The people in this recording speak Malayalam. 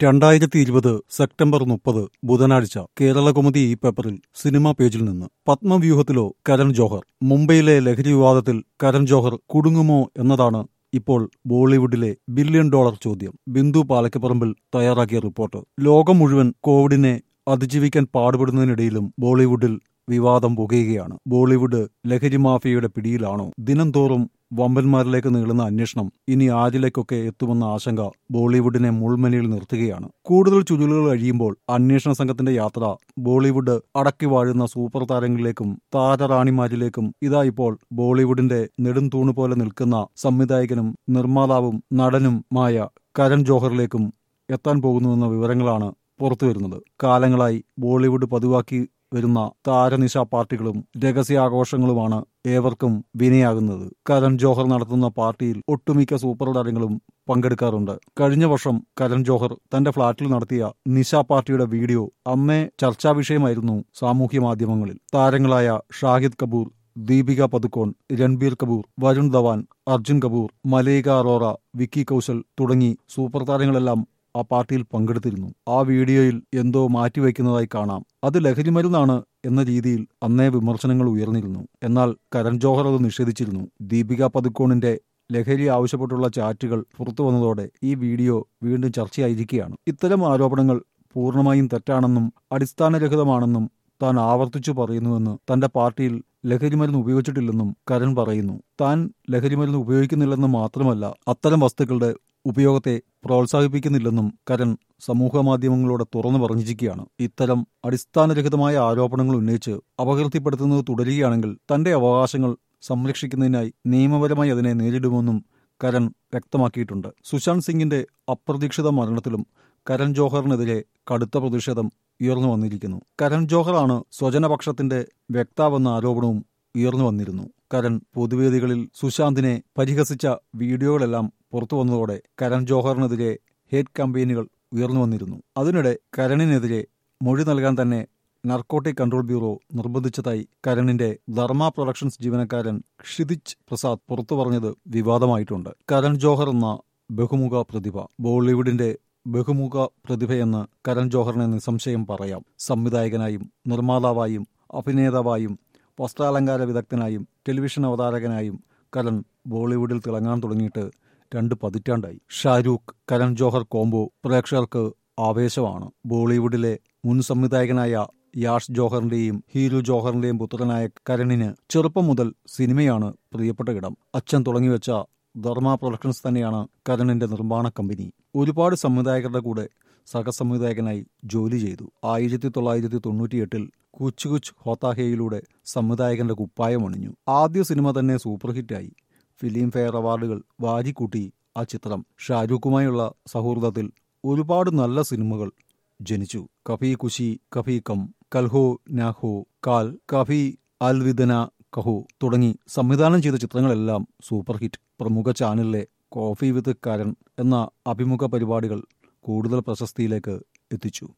രണ്ടായിരത്തി ഇരുപത് സെപ്റ്റംബർ മുപ്പത് ബുധനാഴ്ച കേരളകൗമുദി ഈ പേപ്പറിൽ സിനിമാ പേജിൽ നിന്ന് പത്മവ്യൂഹത്തിലോ കരൺ ജോഹർ മുംബൈയിലെ ലഹരി വിവാദത്തിൽ കരൺ ജോഹർ കുടുങ്ങുമോ എന്നതാണ് ഇപ്പോൾ ബോളിവുഡിലെ ബില്യൺ ഡോളർ ചോദ്യം ബിന്ദു പാലക്കപ്പറമ്പിൽ തയ്യാറാക്കിയ റിപ്പോർട്ട് ലോകം മുഴുവൻ കോവിഡിനെ അതിജീവിക്കാൻ പാടുപെടുന്നതിനിടയിലും ബോളിവുഡിൽ വിവാദം പുകയുകയാണ് ബോളിവുഡ് ലഹരി മാഫിയയുടെ പിടിയിലാണോ ദിനം തോറും വമ്പന്മാരിലേക്ക് നീളുന്ന അന്വേഷണം ഇനി ആരിലേക്കൊക്കെ എത്തുമെന്ന ആശങ്ക ബോളിവുഡിനെ മുൾമനയിൽ നിർത്തുകയാണ് കൂടുതൽ ചുരുളുകൾ കഴിയുമ്പോൾ അന്വേഷണ സംഘത്തിന്റെ യാത്ര ബോളിവുഡ് അടക്കി വാഴുന്ന സൂപ്പർ താരങ്ങളിലേക്കും താരറാണിമാരിലേക്കും ഇതാ ഇപ്പോൾ ബോളിവുഡിന്റെ നെടുംതൂണ് പോലെ നിൽക്കുന്ന സംവിധായകനും നിർമ്മാതാവും നടനുമായ കരൺ ജോഹറിലേക്കും എത്താൻ പോകുന്നുവെന്ന വിവരങ്ങളാണ് പുറത്തുവരുന്നത് കാലങ്ങളായി ബോളിവുഡ് പതിവാക്കി വരുന്ന താരനിശ പാർട്ടികളും രഹസ്യാഘോഷങ്ങളുമാണ് ഏവർക്കും വിനയാകുന്നത് കരൺ ജോഹർ നടത്തുന്ന പാർട്ടിയിൽ ഒട്ടുമിക്ക സൂപ്പർ താരങ്ങളും പങ്കെടുക്കാറുണ്ട് കഴിഞ്ഞ വർഷം കരൺ ജോഹർ തന്റെ ഫ്ളാറ്റിൽ നടത്തിയ നിശ പാർട്ടിയുടെ വീഡിയോ അന്നേ ചർച്ചാ വിഷയമായിരുന്നു സാമൂഹ്യ മാധ്യമങ്ങളിൽ താരങ്ങളായ ഷാഹിദ് കപൂർ ദീപിക പതുക്കോൺ രൺബീർ കപൂർ വരുൺ ധവാൻ അർജുൻ കപൂർ മലേക അറോറ വിക്കി കൗശൽ തുടങ്ങി സൂപ്പർ താരങ്ങളെല്ലാം ആ പാർട്ടിയിൽ പങ്കെടുത്തിരുന്നു ആ വീഡിയോയിൽ എന്തോ മാറ്റിവെക്കുന്നതായി കാണാം അത് ലഹരിമരുന്നാണ് എന്ന രീതിയിൽ അന്നേ വിമർശനങ്ങൾ ഉയർന്നിരുന്നു എന്നാൽ കരൺ ജോഹർ അത് നിഷേധിച്ചിരുന്നു ദീപിക പതുക്കോണിന്റെ ലഹരി ആവശ്യപ്പെട്ടുള്ള ചാറ്റുകൾ പുറത്തു വന്നതോടെ ഈ വീഡിയോ വീണ്ടും ചർച്ചയായിരിക്കുകയാണ് ഇത്തരം ആരോപണങ്ങൾ പൂർണ്ണമായും തെറ്റാണെന്നും അടിസ്ഥാനരഹിതമാണെന്നും താൻ ആവർത്തിച്ചു പറയുന്നുവെന്ന് തന്റെ പാർട്ടിയിൽ ലഹരിമരുന്ന് ഉപയോഗിച്ചിട്ടില്ലെന്നും കരൺ പറയുന്നു താൻ ലഹരിമരുന്ന് ഉപയോഗിക്കുന്നില്ലെന്ന് മാത്രമല്ല അത്തരം വസ്തുക്കളുടെ ഉപയോഗത്തെ പ്രോത്സാഹിപ്പിക്കുന്നില്ലെന്നും കരൺ സമൂഹമാധ്യമങ്ങളോട് തുറന്നു പറഞ്ഞിരിക്കുകയാണ് ഇത്തരം അടിസ്ഥാനരഹിതമായ ആരോപണങ്ങൾ ഉന്നയിച്ച് അപകീർത്തിപ്പെടുത്തുന്നത് തുടരുകയാണെങ്കിൽ തന്റെ അവകാശങ്ങൾ സംരക്ഷിക്കുന്നതിനായി നിയമപരമായി അതിനെ നേരിടുമെന്നും കരൺ വ്യക്തമാക്കിയിട്ടുണ്ട് സുശാന്ത് സിംഗിന്റെ അപ്രതീക്ഷിത മരണത്തിലും കരൺ ജോഹറിനെതിരെ കടുത്ത പ്രതിഷേധം ഉയർന്നു വന്നിരിക്കുന്നു കരൺ ജോഹറാണ് സ്വജനപക്ഷത്തിന്റെ വ്യക്താവെന്ന ആരോപണവും ഉയർന്നു വന്നിരുന്നു കരൺ പൊതുവേദികളിൽ സുശാന്തിനെ പരിഹസിച്ച വീഡിയോകളെല്ലാം പുറത്തു വന്നതോടെ കരൺ ജോഹറിനെതിരെ ഹേറ്റ് ക്യാമ്പയിനുകൾ ഉയർന്നു വന്നിരുന്നു അതിനിടെ കരണിനെതിരെ മൊഴി നൽകാൻ തന്നെ നർക്കോട്ടിക് കൺട്രോൾ ബ്യൂറോ നിർബന്ധിച്ചതായി കരണിന്റെ ധർമ്മ പ്രൊഡക്ഷൻസ് ജീവനക്കാരൻ ക്ഷിതിജ് പ്രസാദ് പുറത്തു പറഞ്ഞത് വിവാദമായിട്ടുണ്ട് കരൺ ജോഹർ എന്ന ബഹുമുഖ പ്രതിഭ ബോളിവുഡിന്റെ ബഹുമുഖ പ്രതിഭയെന്ന് കരൺ ജോഹറിനെ നിസ്സംശയം പറയാം സംവിധായകനായും നിർമ്മാതാവായും അഭിനേതാവായും വസ്ത്രാലങ്കാര വിദഗ്ധനായും ടെലിവിഷൻ അവതാരകനായും കരൺ ബോളിവുഡിൽ തിളങ്ങാൻ തുടങ്ങിയിട്ട് രണ്ട് പതിറ്റാണ്ടായി ഷാരൂഖ് കരൺ ജോഹർ കോംബോ പ്രേക്ഷകർക്ക് ആവേശമാണ് ബോളിവുഡിലെ മുൻ സംവിധായകനായ യാഷ് ജോഹറിന്റെയും ഹീരു ജോഹറിന്റെയും പുത്രനായ കരണിന് ചെറുപ്പം മുതൽ സിനിമയാണ് പ്രിയപ്പെട്ട ഇടം അച്ഛൻ തുടങ്ങിവെച്ച ധർമ്മ പ്രൊഡക്ഷൻസ് തന്നെയാണ് കരണിന്റെ നിർമ്മാണ കമ്പനി ഒരുപാട് സംവിധായകരുടെ കൂടെ സഹസംവിധായകനായി ജോലി ചെയ്തു ആയിരത്തി തൊള്ളായിരത്തി തൊണ്ണൂറ്റിയെട്ടിൽ കുച്ച് കുച്ച് ഹോത്താഹേയിലൂടെ സംവിധായകന്റെ കുപ്പായം അണിഞ്ഞു ആദ്യ സിനിമ തന്നെ സൂപ്പർ ഹിറ്റായി ഫിലിം ഫെയർ അവാർഡുകൾ വാരിക്കൂട്ടി ആ ചിത്രം ഷാരൂഖുമായുള്ള സൗഹൃദത്തിൽ ഒരുപാട് നല്ല സിനിമകൾ ജനിച്ചു കഫി കുശി കഫി കം കൽഹോ നാഹോ കാൽ കഫി അൽവിദന കഹു തുടങ്ങി സംവിധാനം ചെയ്ത ചിത്രങ്ങളെല്ലാം സൂപ്പർ ഹിറ്റ് പ്രമുഖ ചാനലിലെ കോഫി വിത്ത് കരൺ എന്ന അഭിമുഖ പരിപാടികൾ കൂടുതൽ പ്രശസ്തിയിലേക്ക് എത്തിച്ചു